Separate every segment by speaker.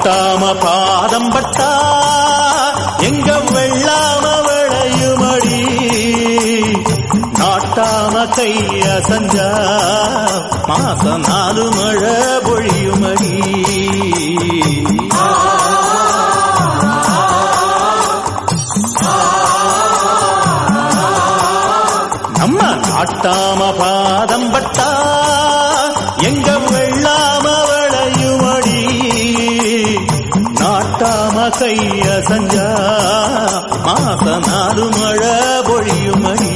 Speaker 1: நாட்டாம பாதம் பட்டா எங்க வெள்ளாம விளையுமடி நாட்டாம கைய சஞ்சா மாசம் நாலு மழை பொழியுமடி நம்ம நாட்டாம பாதம் பட்டா எங்க வெள்ளாம விளையுமடி நாட்டாம கைய சஞ்சா மாச நாலு மழை பொழியுமடி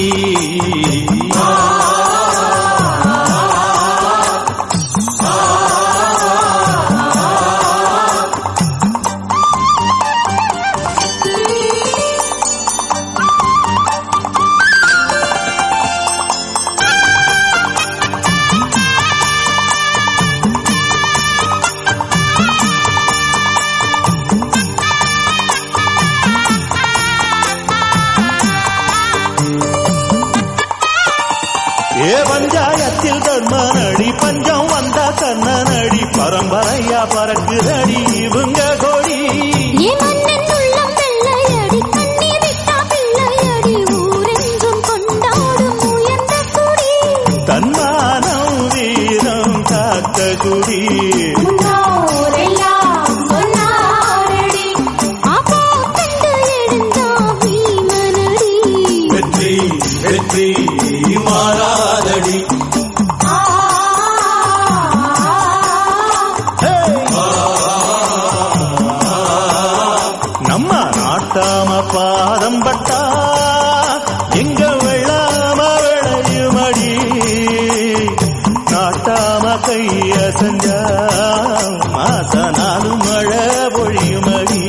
Speaker 1: ஏ பஞ்சாயத்தில் தர்மனடி பஞ்சம் வந்த கண்ணனடி பரம்பரையா பறக்குதடி இவங்க கொடி
Speaker 2: ஏ மன்னன் உள்ளம் வெள்ளையடி கண்ணீர் விட்டா பிள்ளையடி ஊரெங்கும் கொண்டாடும் உயர்ந்த குடி
Speaker 1: தன்மானம் வீரம் காத்த குடி
Speaker 2: முன்னோரெல்லாம் சொன்னாரடி அப்போ கண்டு எழுந்தா வீமனடி
Speaker 1: வெற்றி வெற்றி மாறாதடி
Speaker 2: ஆ
Speaker 1: நம்ம நாட்டாம பாதம் பட்டா எங்க வெள்ளாம விளையுமடி நாட்டாம கைய செஞ்சா மாச நாலு மழை பொழியுமடி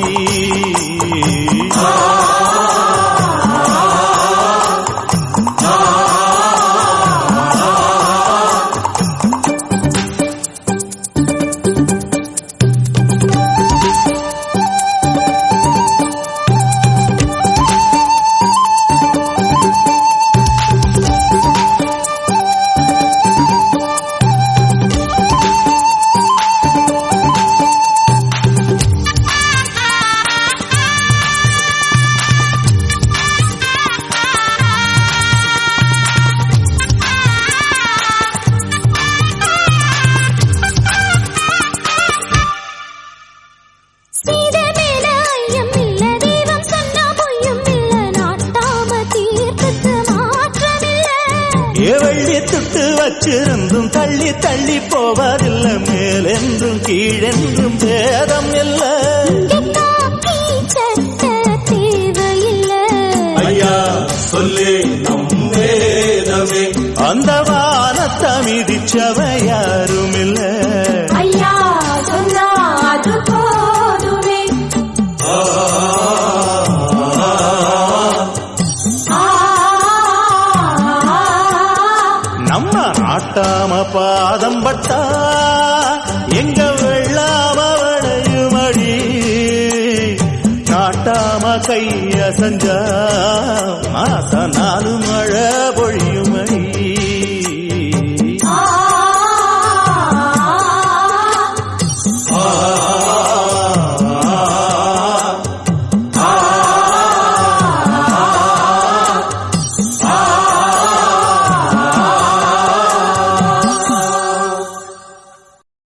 Speaker 2: சீத மேல ஐயம் இல்ல தெய்வம் சொன்னா பொய்யும் இல்ல நாட்டாம தீர்ப்புக்கு மாற்றமில்ல
Speaker 1: ஏ வெள்ளி துட்டு வச்சிருந்தும் தள்ளி தள்ளி போவதில்ல மேலென்றும் கீழென்றும் பேதம் இல்ல
Speaker 2: இங்க காக்கி சட்ட தேவையில்ல
Speaker 1: ஐயா சொல்லு நம் வேதமே அந்த வானத்தை மிதிச்சவ யாரும் இல்ல
Speaker 2: ஐயா சொன்னா அது போதுமே ஆ
Speaker 1: நம்ம நாட்டாம பாதம் பட்டா எங்க வெள்ளாம வளையுமடி நாட்டாம கைய செஞ்சா மாச நாலு மழை பொழியும்